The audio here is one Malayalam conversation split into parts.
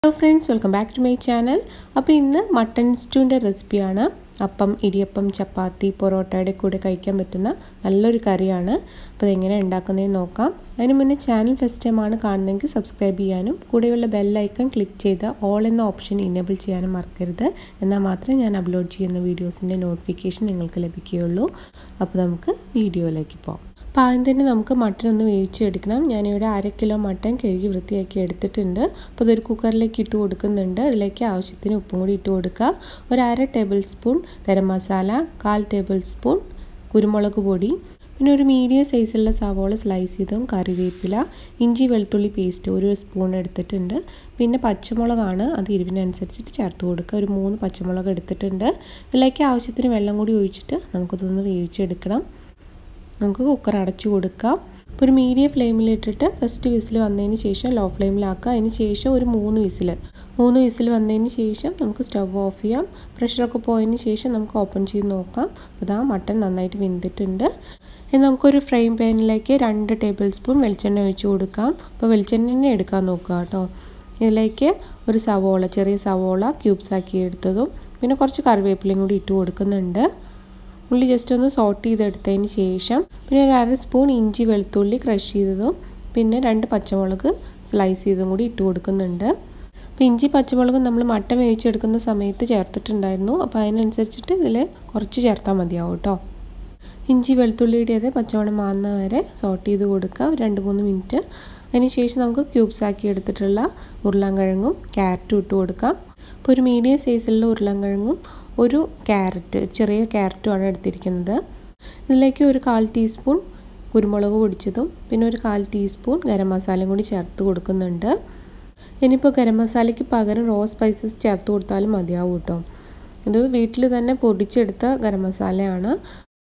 hello friends welcome back to my channel അപ്പോൾ ഇന്ന് മട്ടൺ സ്റ്റൂവിൻ്റെ റെസിപ്പിയാണ് അപ്പം ഇടിയപ്പം ചപ്പാത്തി പൊറോട്ടയുടെ കൂടെ കഴിക്കാൻ പറ്റുന്ന നല്ലൊരു കറിയാണ് അപ്പോൾ അതെങ്ങനെ ഉണ്ടാക്കുന്നതെന്ന് നോക്കാം അതിന് മുന്നേ ചാനൽ ഫസ്റ്റ് ടൈമാണ് കാണുന്നതെങ്കിൽ സബ്സ്ക്രൈബ് ചെയ്യാനും കൂടെയുള്ള ബെല്ലൈക്കൺ ക്ലിക്ക് ചെയ്ത് ഓൾ എന്ന ഓപ്ഷൻ ഇനേബിൾ ചെയ്യാനും മറക്കരുത് എന്നാൽ മാത്രമേ ഞാൻ അപ്ലോഡ് ചെയ്യുന്ന വീഡിയോസിൻ്റെ നോട്ടിഫിക്കേഷൻ നിങ്ങൾക്ക് ലഭിക്കുകയുള്ളൂ അപ്പോൾ നമുക്ക് വീഡിയോയിലേക്ക് പോകാം അപ്പോൾ ആദ്യം തന്നെ നമുക്ക് മട്ടൺ ഒന്ന് വേവിച്ചെടുക്കണം ഞാനിവിടെ അര കിലോ മട്ടൺ കഴുകി വൃത്തിയാക്കി എടുത്തിട്ടുണ്ട് അപ്പോൾ ഇതൊരു കുക്കറിലേക്ക് ഇട്ട് കൊടുക്കുന്നുണ്ട് അതിലേക്ക് ആവശ്യത്തിന് ഉപ്പും കൂടി ഇട്ട് കൊടുക്കുക ഒരു അര ടേബിൾ സ്പൂൺ ഗരം മസാല കാൽ ടേബിൾ സ്പൂൺ കുരുമുളക് പൊടി പിന്നെ ഒരു മീഡിയം സൈസിലുള്ള സവോള സ്ലൈസ് ചെയ്തും കറിവേപ്പില ഇഞ്ചി വെളുത്തുള്ളി പേസ്റ്റ് ഒരു സ്പൂൺ എടുത്തിട്ടുണ്ട് പിന്നെ പച്ചമുളകാണ് അത് എരിവിനനുസരിച്ചിട്ട് ചേർത്ത് കൊടുക്കുക ഒരു മൂന്ന് പച്ചമുളക് എടുത്തിട്ടുണ്ട് ഇതിലേക്ക് ആവശ്യത്തിന് വെള്ളം കൂടി ഒഴിച്ചിട്ട് നമുക്കിതൊന്ന് വേവിച്ചെടുക്കണം നമുക്ക് കുക്കർ അടച്ചു കൊടുക്കാം ഇപ്പോൾ ഒരു മീഡിയം ഫ്ലെയിമിലിട്ടിട്ട് ഫസ്റ്റ് വിസിൽ വന്നതിന് ശേഷം ലോ ഫ്ലെയിമിലാക്കുക അതിന് ശേഷം ഒരു മൂന്ന് വിസിൽ മൂന്ന് വിസിൽ വന്നതിന് ശേഷം നമുക്ക് സ്റ്റവ് ഓഫ് ചെയ്യാം പ്രഷറൊക്കെ പോയതിന് ശേഷം നമുക്ക് ഓപ്പൺ ചെയ്ത് നോക്കാം അതാ മട്ടൺ നന്നായിട്ട് വെന്തിട്ടുണ്ട് ഇനി നമുക്കൊരു ഫ്രൈ പാനിലേക്ക് രണ്ട് ടേബിൾ സ്പൂൺ വെളിച്ചെണ്ണ ഒഴിച്ച് കൊടുക്കാം അപ്പോൾ വെളിച്ചെണ്ണ തന്നെ എടുക്കാൻ നോക്കുക കേട്ടോ ഇതിലേക്ക് ഒരു സവോള ചെറിയ സവോള ക്യൂബ്സ് ആക്കി എടുത്തതും പിന്നെ കുറച്ച് കറിവേപ്പിലയും കൂടി ഇട്ട് കൊടുക്കുന്നുണ്ട് ഉള്ളി ജസ്റ്റ് ഒന്ന് സോട്ട് ചെയ്തെടുത്തതിന് ശേഷം പിന്നെ ഒരു അര സ്പൂൺ ഇഞ്ചി വെളുത്തുള്ളി ക്രഷ് ചെയ്തതും പിന്നെ രണ്ട് പച്ചമുളക് സ്ലൈസ് ചെയ്തും കൂടി ഇട്ട് കൊടുക്കുന്നുണ്ട് അപ്പോൾ ഇഞ്ചി പച്ചമുളകും നമ്മൾ മട്ടൻ വേവിച്ചെടുക്കുന്ന സമയത്ത് ചേർത്തിട്ടുണ്ടായിരുന്നു അപ്പോൾ അതിനനുസരിച്ചിട്ട് ഇതിൽ കുറച്ച് ചേർത്താൽ മതിയാവും കേട്ടോ ഇഞ്ചി വെളുത്തുള്ളിയുടേത് പച്ചമണം മാറുന്ന വരെ സോട്ട് ചെയ്ത് കൊടുക്കുക ഒരു രണ്ട് മൂന്ന് മിനിറ്റ് അതിന് ശേഷം നമുക്ക് ക്യൂബ്സ് ആക്കി എടുത്തിട്ടുള്ള ഉരുളൻകിഴങ്ങും ക്യാരറ്റും ഇട്ട് കൊടുക്കാം അപ്പോൾ ഒരു മീഡിയം സൈസിലുള്ള ഉരുളൻകിഴങ്ങും ഒരു ക്യാരറ്റ് ചെറിയ ക്യാരറ്റുമാണ് എടുത്തിരിക്കുന്നത് ഇതിലേക്ക് ഒരു കാൽ ടീസ്പൂൺ കുരുമുളക് പൊടിച്ചതും പിന്നെ ഒരു കാൽ ടീസ്പൂൺ ഗരം മസാലയും കൂടി ചേർത്ത് കൊടുക്കുന്നുണ്ട് ഇനിയിപ്പോൾ ഗരം മസാലയ്ക്ക് പകരം റോ സ്പൈസസ് ചേർത്ത് കൊടുത്താലും മതിയാവും കേട്ടോ ഇത് വീട്ടിൽ തന്നെ പൊടിച്ചെടുത്ത ഗരം മസാലയാണ്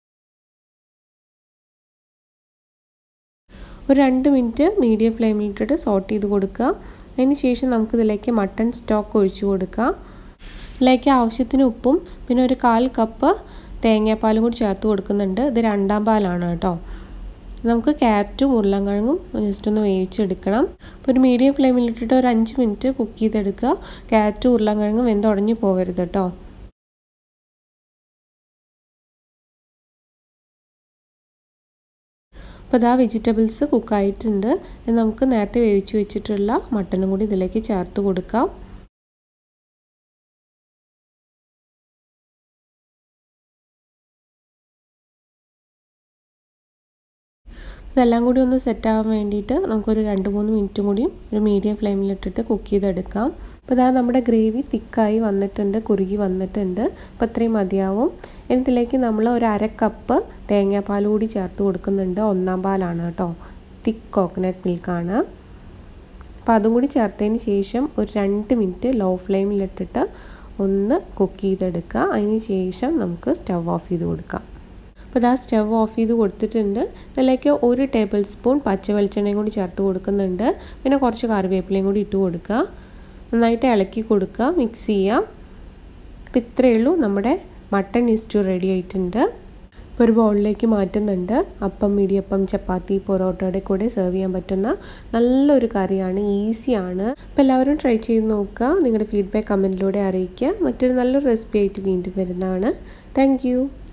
ഒരു രണ്ട് മിനിറ്റ് മീഡിയം ഫ്ലെയിമിലിട്ടിട്ട് സോട്ട് ചെയ്ത് കൊടുക്കുക അതിന് ശേഷം നമുക്കിതിലേക്ക് മട്ടൺ സ്റ്റോക്ക് ഒഴിച്ചു കൊടുക്കുക ഇതിലേക്ക് ആവശ്യത്തിന് ഉപ്പും പിന്നെ ഒരു കാൽ കപ്പ് തേങ്ങാപ്പാലും കൂടി ചേർത്ത് കൊടുക്കുന്നുണ്ട് ഇത് രണ്ടാം പാലാണ് കേട്ടോ നമുക്ക് ക്യാരറ്റും ഉരുളൻകിഴങ്ങും ജസ്റ്റ് ഒന്ന് വേവിച്ചെടുക്കണം അപ്പോൾ ഒരു മീഡിയം ഫ്ലെയിമിലിട്ടിട്ട് ഒരു അഞ്ച് മിനിറ്റ് കുക്ക് ചെയ്തെടുക്കുക ക്യാരറ്റും ഉരുളൻകിഴങ്ങും വെന്തുടഞ്ഞു പോകരുത് കേട്ടോ അപ്പോൾ ഇതാ വെജിറ്റബിൾസ് കുക്കായിട്ടുണ്ട് നമുക്ക് നേരത്തെ വേവിച്ച് വെച്ചിട്ടുള്ള മട്ടനും കൂടി ഇതിലേക്ക് ചേർത്ത് കൊടുക്കാം ഇതെല്ലാം കൂടി ഒന്ന് സെറ്റ് ആവാൻ വേണ്ടിയിട്ട് നമുക്കൊരു രണ്ട് മൂന്ന് മിനിറ്റും കൂടി ഒരു മീഡിയം ഫ്ലെയിമിലിട്ടിട്ട് കുക്ക് ചെയ്തെടുക്കാം അപ്പോൾ ഇതാ നമ്മുടെ ഗ്രേവി തിക്കായി വന്നിട്ടുണ്ട് കുറുകി വന്നിട്ടുണ്ട് അപ്പോൾ അത്രയും മതിയാവും ഇനി ഇതിലേക്ക് നമ്മൾ ഒരു അര കപ്പ് തേങ്ങാപ്പാൽ കൂടി ചേർത്ത് കൊടുക്കുന്നുണ്ട് ഒന്നാം പാലാണ് കേട്ടോ തിക്ക് കോക്കനട്ട് മിൽക്കാണ് അപ്പോൾ അതും കൂടി ചേർത്തതിന് ശേഷം ഒരു രണ്ട് മിനിറ്റ് ലോ ഫ്ലെയിമിലിട്ടിട്ട് ഒന്ന് കുക്ക് ചെയ്തെടുക്കുക അതിന് ശേഷം നമുക്ക് സ്റ്റവ് ഓഫ് ചെയ്ത് കൊടുക്കാം അപ്പോൾ ഇതാ സ്റ്റവ് ഓഫ് ചെയ്ത് കൊടുത്തിട്ടുണ്ട് ഇതിലേക്ക് ഒരു ടേബിൾ സ്പൂൺ പച്ച വെളിച്ചെണ്ണയും കൂടി ചേർത്ത് കൊടുക്കുന്നുണ്ട് പിന്നെ കുറച്ച് കറിവേപ്പിലയും കൂടി ഇട്ട് കൊടുക്കുക നന്നായിട്ട് ഇളക്കി കൊടുക്കുക മിക്സ് ചെയ്യാം അപ്പോൾ ഇത്രയേ ഉള്ളൂ നമ്മുടെ മട്ടൺ ഇസ്റ്റു റെഡി ആയിട്ടുണ്ട് ഇപ്പോൾ ഒരു ബൗളിലേക്ക് മാറ്റുന്നുണ്ട് അപ്പം ഇടിയപ്പം ചപ്പാത്തി പൊറോട്ടയുടെ കൂടെ സെർവ് ചെയ്യാൻ പറ്റുന്ന നല്ലൊരു കറിയാണ് ഈസിയാണ് അപ്പോൾ എല്ലാവരും ട്രൈ ചെയ്ത് നോക്കുക നിങ്ങളുടെ ഫീഡ്ബാക്ക് കമൻറ്റിലൂടെ അറിയിക്കുക മറ്റൊരു നല്ലൊരു റെസിപ്പി ആയിട്ട് വീണ്ടും വരുന്നതാണ് താങ്ക്